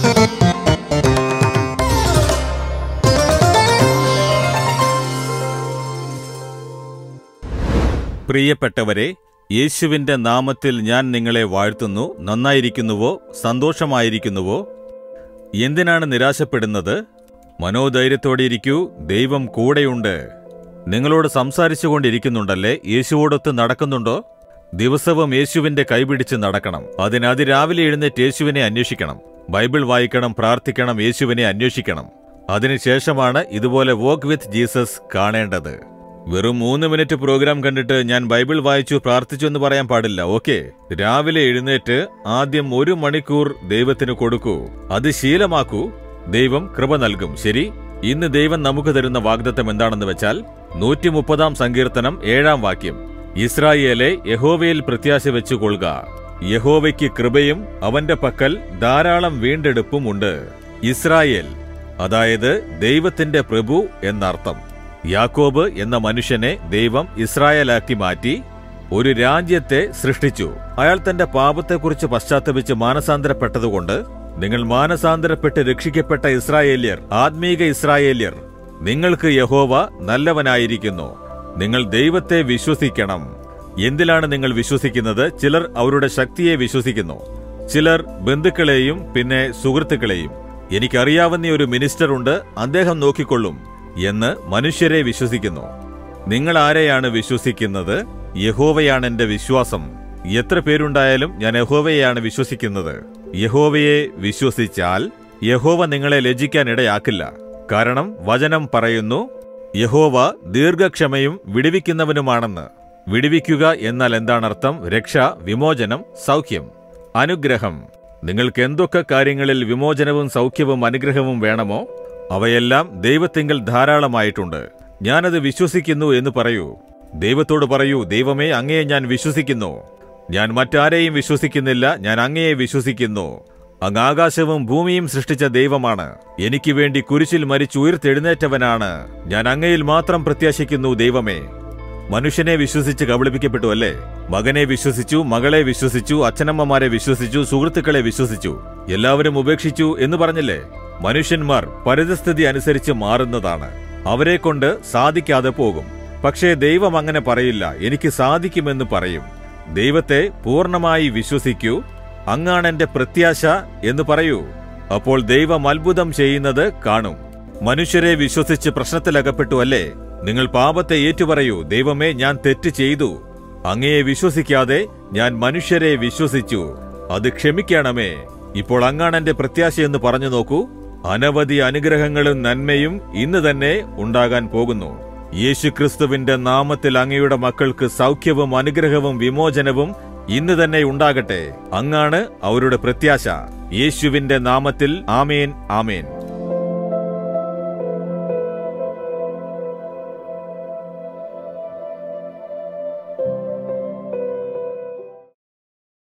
പ്രിയപ്പെട്ടവരെ യേശുവിന്റെ നാമത്തിൽ ഞാൻ നിങ്ങളെ വാഴ്ത്തുന്നു നന്നായിരിക്കുന്നുവോ സന്തോഷമായിരിക്കുന്നുവോ എന്തിനാണ് നിരാശപ്പെടുന്നത് മനോധൈര്യത്തോടെ ഇരിക്കൂ ദൈവം കൂടെയുണ്ട് നിങ്ങളോട് സംസാരിച്ചുകൊണ്ടിരിക്കുന്നുണ്ടല്ലേ യേശുവോടൊത്ത് നടക്കുന്നുണ്ടോ ദിവസവും യേശുവിന്റെ കൈപിടിച്ച് നടക്കണം അതിന് അതിരാവിലെ എഴുന്നേറ്റ് യേശുവിനെ അന്വേഷിക്കണം ബൈബിൾ വായിക്കണം പ്രാർത്ഥിക്കണം യേശുവിനെ അന്വേഷിക്കണം അതിനുശേഷമാണ് ഇതുപോലെ വോക്ക് വിത്ത് ജീസസ് കാണേണ്ടത് വെറും മൂന്ന് മിനിറ്റ് പ്രോഗ്രാം കണ്ടിട്ട് ഞാൻ ബൈബിൾ വായിച്ചു പ്രാർത്ഥിച്ചു എന്ന് പറയാൻ പാടില്ല ഓക്കെ രാവിലെ എഴുന്നേറ്റ് ആദ്യം ഒരു മണിക്കൂർ ദൈവത്തിന് കൊടുക്കൂ അത് ശീലമാക്കൂ ദൈവം കൃപ നൽകും ശരി ഇന്ന് ദൈവം നമുക്ക് തരുന്ന വാഗ്ദത്തം എന്താണെന്ന് വെച്ചാൽ നൂറ്റി മുപ്പതാം സങ്കീർത്തനം ഏഴാം വാക്യം ഇസ്രായേലെ യഹോവയിൽ പ്രത്യാശ വെച്ചുകൊള്ളുക യഹോവയ്ക്ക് കൃപയും അവന്റെ പക്കൽ ധാരാളം വീണ്ടെടുപ്പും ഉണ്ട് ഇസ്രായേൽ അതായത് ദൈവത്തിന്റെ പ്രഭു എന്നർത്ഥം യാക്കോബ് എന്ന മനുഷ്യനെ ദൈവം ഇസ്രായേലാക്കി മാറ്റി ഒരു രാജ്യത്തെ സൃഷ്ടിച്ചു അയാൾ തന്റെ പാപത്തെക്കുറിച്ച് പശ്ചാത്തപിച്ച് മാനസാന്തരപ്പെട്ടതുകൊണ്ട് നിങ്ങൾ മാനസാന്തരപ്പെട്ട് രക്ഷിക്കപ്പെട്ട ഇസ്രായേല്യർ ആത്മീക ഇസ്രായേല്യർ നിങ്ങൾക്ക് യഹോവ നല്ലവനായിരിക്കുന്നു നിങ്ങൾ ദൈവത്തെ വിശ്വസിക്കണം എന്തിലാണ് നിങ്ങൾ വിശ്വസിക്കുന്നത് ചിലർ അവരുടെ ശക്തിയെ വിശ്വസിക്കുന്നു ചിലർ ബന്ധുക്കളെയും പിന്നെ സുഹൃത്തുക്കളെയും എനിക്കറിയാവുന്ന ഒരു മിനിസ്റ്റർ ഉണ്ട് അദ്ദേഹം നോക്കിക്കൊള്ളും എന്ന് മനുഷ്യരെ വിശ്വസിക്കുന്നു നിങ്ങൾ ആരെയാണ് വിശ്വസിക്കുന്നത് യഹോവയാണ് എന്റെ വിശ്വാസം എത്ര പേരുണ്ടായാലും ഞാൻ യഹോവയെയാണ് വിശ്വസിക്കുന്നത് യഹോവയെ വിശ്വസിച്ചാൽ യഹോവ നിങ്ങളെ ലജ്ജിക്കാൻ ഇടയാക്കില്ല കാരണം വചനം പറയുന്നു യഹോവ ദീർഘക്ഷമയും വിടുവിക്കുന്നവനുമാണെന്ന് വിടുവിക്കുക എന്നാൽ എന്താണർത്ഥം രക്ഷ വിമോചനം സൗഖ്യം അനുഗ്രഹം നിങ്ങൾക്ക് എന്തൊക്കെ കാര്യങ്ങളിൽ വിമോചനവും സൗഖ്യവും അനുഗ്രഹവും വേണമോ അവയെല്ലാം ദൈവത്തിങ്കൽ ധാരാളമായിട്ടുണ്ട് ഞാനത് വിശ്വസിക്കുന്നു എന്ന് പറയൂ ദൈവത്തോട് പറയൂ ദൈവമേ അങ്ങയെ ഞാൻ വിശ്വസിക്കുന്നു ഞാൻ മറ്റാരെയും വിശ്വസിക്കുന്നില്ല ഞാൻ അങ്ങയെ വിശ്വസിക്കുന്നു അങ്ങ് ആകാശവും ഭൂമിയും സൃഷ്ടിച്ച ദൈവമാണ് എനിക്ക് വേണ്ടി കുരിശിൽ മരിച്ചു ഉയർത്തെഴുന്നേറ്റവനാണ് ഞാൻ അങ്ങയിൽ മാത്രം പ്രത്യാശിക്കുന്നു ദൈവമേ മനുഷ്യനെ വിശ്വസിച്ച് കബളിപ്പിക്കപ്പെട്ടു അല്ലേ മകനെ വിശ്വസിച്ചു മകളെ വിശ്വസിച്ചു അച്ഛനമ്മമാരെ വിശ്വസിച്ചു സുഹൃത്തുക്കളെ വിശ്വസിച്ചു എല്ലാവരും ഉപേക്ഷിച്ചു എന്ന് പറഞ്ഞില്ലേ മനുഷ്യന്മാർ പരിതസ്ഥിതി അനുസരിച്ച് മാറുന്നതാണ് അവരെ കൊണ്ട് സാധിക്കാതെ പോകും പക്ഷേ ദൈവം അങ്ങനെ പറയില്ല എനിക്ക് സാധിക്കുമെന്ന് പറയും ദൈവത്തെ പൂർണ്ണമായി വിശ്വസിക്കൂ അങ്ങാണ് എന്റെ പ്രത്യാശ എന്ന് പറയൂ അപ്പോൾ ദൈവം അത്ഭുതം ചെയ്യുന്നത് കാണും മനുഷ്യരെ വിശ്വസിച്ച് പ്രശ്നത്തിലകപ്പെട്ടു അല്ലേ നിങ്ങൾ പാപത്തെ ഏറ്റുപറയൂ ദൈവമേ ഞാൻ തെറ്റ് ചെയ്തു അങ്ങയെ വിശ്വസിക്കാതെ ഞാൻ മനുഷ്യരെ വിശ്വസിച്ചു അത് ക്ഷമിക്കണമേ ഇപ്പോൾ അങ്ങാണ് എന്റെ പ്രത്യാശ എന്ന് പറഞ്ഞു നോക്കൂ അനവധി അനുഗ്രഹങ്ങളും നന്മയും ഇന്ന് തന്നെ ഉണ്ടാകാൻ പോകുന്നു യേശുക്രിസ്തുവിന്റെ നാമത്തിൽ അങ്ങയുടെ മക്കൾക്ക് സൗഖ്യവും അനുഗ്രഹവും വിമോചനവും ഇന്ന് തന്നെ ഉണ്ടാകട്ടെ അങ്ങാണ് അവരുടെ പ്രത്യാശ യേശുവിന്റെ നാമത്തിൽ ആമേൻ ആമേൻ